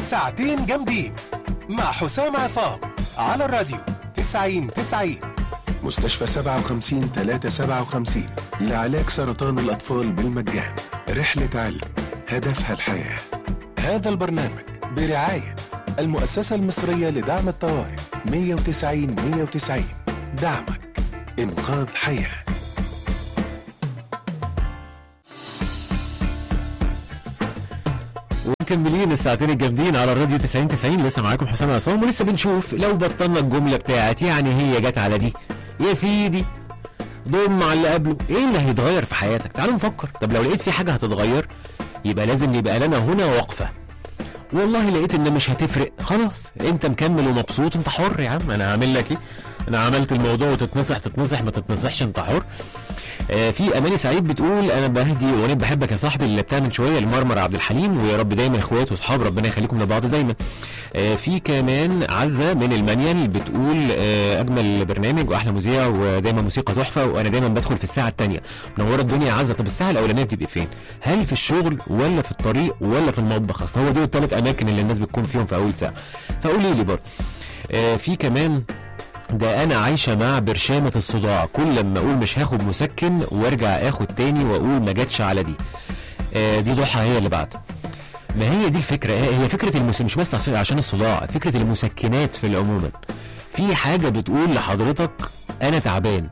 ساعتين جامدين مع حسام عصام على الراديو 90 90 مستشفى 57 357 لعلاج سرطان الأطفال بالمجان رحلة علم هدفها الحياة هذا البرنامج برعاية المؤسسة المصرية لدعم الطوارئ 190 190 دعمك إنقاذ حياه ومكملين الساعتين الجامدين على الراديو 90 90 لسه معاكم حسام عصام ولسه بنشوف لو بطلنا الجمله بتاعت يعني هي جت على دي يا سيدي ضم على اللي قبله ايه اللي هيتغير في حياتك تعالوا نفكر طب لو لقيت في حاجه هتتغير يبقى لازم يبقى لنا هنا وقفه والله لقيت ان مش هتفرق خلاص انت مكمل ومبسوط انت حر يا عم انا هعمل لك ايه انا عملت الموضوع وتتنصح تتنصح ما تتنصحش انت حر آه في اماني سعيد بتقول انا بهدي وانا بحبك يا صاحبي اللي بتاع من شويه لمرمر عبد الحليم ويا رب دايما اخوات واصحاب ربنا يخليكم لبعض دايما آه في كمان عزه من المانيال بتقول آه اجمل برنامج واحلى مذيع ودايما موسيقى تحفه وانا دايما بدخل في الساعه الثانيه منوره الدنيا يا عزه طب الساعه الاولانيه بتبقى فين هل في الشغل ولا في الطريق ولا في المطبخ اصل هو دول الثلاث اماكن اللي الناس بتكون فيهم في اول ساعه فقولي لي برضه آه في كمان ده انا عايشه مع برشامه الصداع كل لما اقول مش هاخد مسكن وارجع اخد تاني واقول ما جاتش على دي آه دي ضحى هي اللي بعد ما هي دي الفكره هي فكره المس... مش بس عشان- عشان الصداع فكره المسكنات في العموم في حاجه بتقول لحضرتك انا تعبان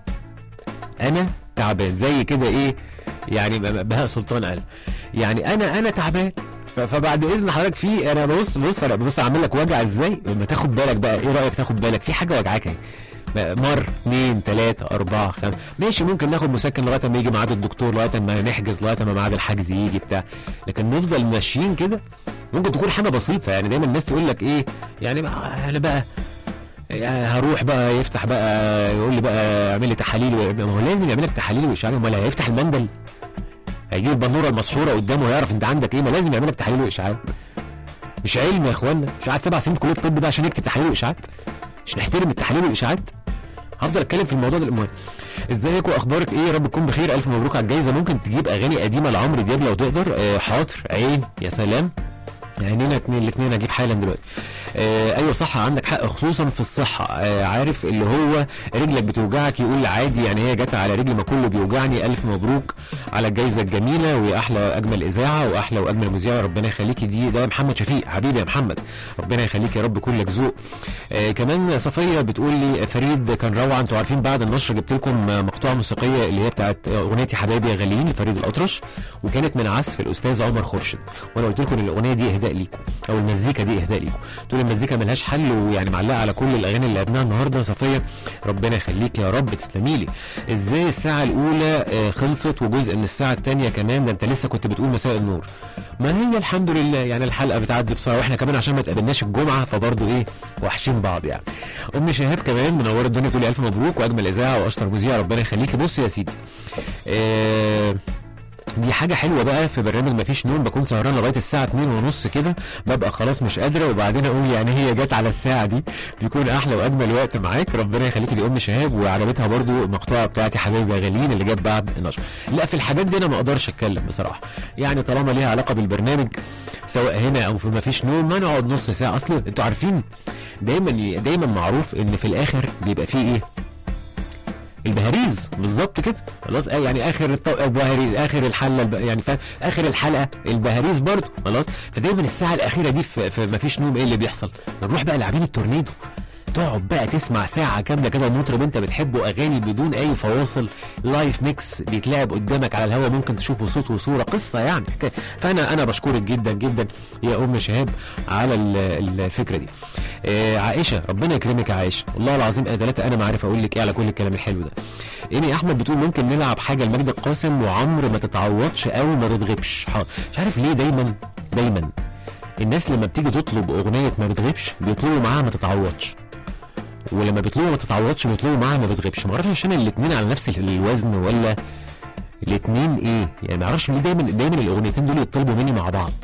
انا تعبان زي كده ايه يعني ب- بهاء سلطان قال يعني انا انا تعبان ف- فبعد اذن حضرتك في انا بص بص انا بص اعمل لك وجع ازاي لما تاخد بالك بقى ايه رايك تاخد بالك في حاجه وجعاك اهي بقى مر اثنين ثلاثة أربعة خمسة ماشي ممكن ناخد مسكن لغاية ما يجي ميعاد الدكتور لغاية ما نحجز لغاية ما ميعاد الحجز يجي بتاع لكن نفضل ماشيين كده ممكن تكون حاجة بسيطة يعني دايما الناس تقول لك إيه يعني بقى أنا بقى يعني هروح بقى يفتح بقى يقول لي بقى اعمل لي تحاليل و- ما هو لازم يعمل لك تحاليل واشعاعات امال هيفتح المندل هيجيب البنوره المسحوره قدامه ويعرف انت عندك ايه ما لازم يعمل لك تحاليل واشعاعات مش علم يا اخوانا مش قاعد سبع سنين في كليه الطب ده عشان يكتب تحاليل واشعاعات مش نحترم التحاليل والاشاعات هفضل اتكلم في الموضوع ده المهم ازيك واخبارك ايه يا رب تكون بخير الف مبروك على الجايزه ممكن تجيب اغاني قديمه لعمرو دياب لو تقدر آه حاضر عين يا سلام عينينا اتنين الاتنين اجيب حالا دلوقتي آه ايوه صح عندك حق خصوصا في الصحه آه عارف اللي هو رجلك بتوجعك يقول عادي يعني هي جت على رجلي ما كله بيوجعني الف مبروك على الجائزه الجميله ويا احلى اجمل اذاعه واحلى واجمل مذيعه ربنا يخليكي دي ده محمد شفيق حبيبي يا محمد ربنا يخليك يا رب كلك ذوق آه كمان صفيه بتقول لي فريد كان روعه انتوا عارفين بعد النشر جبت لكم آه، مقطوعه موسيقيه اللي هي بتاعت اغنيتي حبايبي يا غاليين لفريد الاطرش وكانت من عزف الاستاذ عمر خورشيد وانا قلت لكم ان الاغنيه دي اهداء ليكم او المزيكا دي اهداء ليكم تقول المزيكا ملهاش حل ويعني معلقه على كل الاغاني اللي لعبناها النهارده صفيه ربنا يخليك يا رب تسلمي لي ازاي الساعه الاولى آه، خلصت وجزء من الساعه الثانيه كمان ده انت لسه كنت بتقول مساء النور ما هي الحمد لله يعني الحلقه بتعدي بسرعه واحنا كمان عشان ما تقابلناش الجمعه فبرضه ايه وحشين بعض يعني ام شهاب كمان منوره الدنيا تقول لي الف مبروك واجمل اذاعه واشطر مذيع ربنا يخليكي بص يا سيدي آه دي حاجة حلوة بقى في برنامج مفيش نوم بكون سهران لغاية الساعة 2 ونص كده ببقى خلاص مش قادرة وبعدين أقول يعني هي جت على الساعة دي بيكون أحلى وأجمل وقت معاك ربنا يخليكي دي أم شهاب وعجبتها برضو المقطوعة بتاعتي حبايبي يا غاليين اللي جت بعد النشر لا في الحاجات دي أنا ما أقدرش أتكلم بصراحة يعني طالما ليها علاقة بالبرنامج سواء هنا أو في مفيش نوم ما نقعد نص ساعة أصل أنتوا عارفين دايما دايما معروف إن في الآخر بيبقى فيه إيه البهاريز بالظبط كده خلاص آه يعني اخر الط... البهاريز اخر الحله الب... يعني فاهم اخر الحلقه البهاريز برضه خلاص فدايما الساعه الاخيره دي في, في مفيش نوم ايه اللي بيحصل نروح بقى لاعبين التورنيدو تقعد بقى تسمع ساعة كاملة كده مطرب انت بتحبه اغاني بدون اي فواصل لايف ميكس بيتلعب قدامك على الهوا ممكن تشوفه صوت وصورة قصة يعني حكاية. فانا انا بشكرك جدا جدا يا ام شهاب على ال- ال- الفكرة دي آه عائشة ربنا يكرمك يا عائشة والله العظيم انا ثلاثة انا ما عارف اقول لك ايه على كل الكلام الحلو ده ايمي احمد بتقول ممكن نلعب حاجة لمجد القاسم وعمرو ما تتعوضش او ما بتغيبش حاضر. مش عارف ليه دايما دايما الناس لما بتيجي تطلب اغنية ما بتغيبش بيطلبوا معاها ما تتعوضش ولما بيطلبوا ما تتعوضش بيطلبوا معاها ما بتغيبش ما اعرفش عشان الاثنين على نفس الوزن ولا الاثنين ايه يعني ما اعرفش ليه دايما دايما الاغنيتين دول يطلبوا مني مع بعض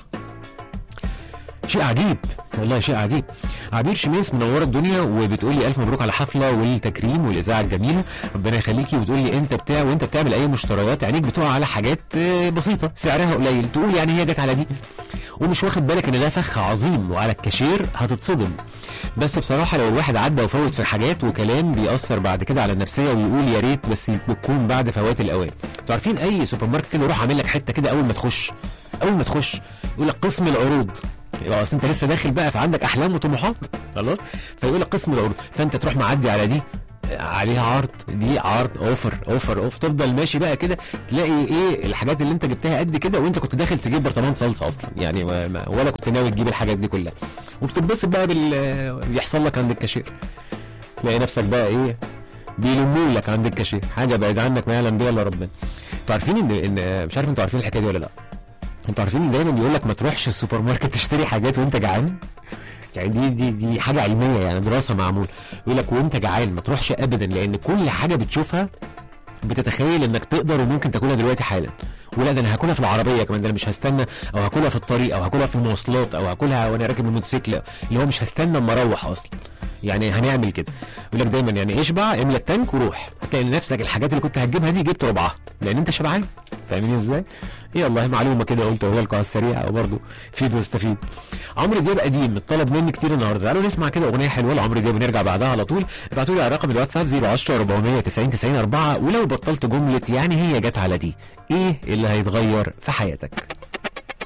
شيء عجيب والله شيء عجيب عبير شميس منوره الدنيا وبتقول لي الف مبروك على الحفله والتكريم والاذاعه الجميله ربنا يخليكي وتقول لي انت بتاع وانت بتعمل اي مشتريات عينيك بتقع على حاجات آه، بسيطه سعرها قليل تقول يعني هي جت على دي ومش واخد بالك ان ده فخ عظيم وعلى الكاشير هتتصدم بس بصراحه لو الواحد عدى وفوت في حاجات وكلام بيأثر بعد كده على النفسيه ويقول يا ريت بس بتكون بعد فوات الاوان انتوا عارفين اي سوبر ماركت كده يروح عامل لك حته كده اول ما تخش اول ما تخش يقول لك قسم العروض يبقى اصل انت لسه داخل بقى فعندك احلام وطموحات خلاص فيقول لك قسم العروض فانت تروح معدي على دي عليها عرض دي عرض اوفر اوفر اوفر تفضل ماشي بقى كده تلاقي ايه الحاجات اللي انت جبتها قد كده وانت كنت داخل تجيب برطمان صلصه اصلا يعني ما- ما- ولا كنت ناوي تجيب الحاجات دي كلها وبتتبسط بقى بال بيحصل لك عند الكاشير تلاقي نفسك بقى ايه بيلموا لك عند الكاشير حاجه بعيد عنك ما يعلم بيها الا ربنا انتوا عارفين ان ان مش عارف انتوا عارفين الحكايه دي ولا لا انتوا عارفين ان دايما بيقول لك ما تروحش السوبر ماركت تشتري حاجات وانت جعان يعني دي دي دي حاجه علميه يعني دراسه معمول يقول لك وانت جعان ما تروحش ابدا لان كل حاجه بتشوفها بتتخيل انك تقدر وممكن تاكلها دلوقتي حالا ولا ده انا هاكلها في العربيه كمان ده انا مش هستنى او هاكلها في الطريق او هاكلها في المواصلات او هاكلها وانا راكب الموتوسيكل اللي هو مش هستنى اما اروح اصلا يعني هنعمل كده يقول لك دايما يعني اشبع املى التانك وروح هتلاقي نفسك الحاجات اللي كنت هتجيبها دي جبت ربعها لان انت شبعان فاهمين ازاي؟ ايه والله معلومه كده قلت اقولها لكم على السريع وبرضه فيد واستفيد عمرو دياب قديم اتطلب مني كتير النهارده تعالوا نسمع كده اغنيه حلوه لعمرو دياب ونرجع بعدها على طول ابعتوا لي على رقم الواتساب 010 490 90 4 ولو بطلت جمله يعني هي جت على دي ايه اللي هيتغير في حياتك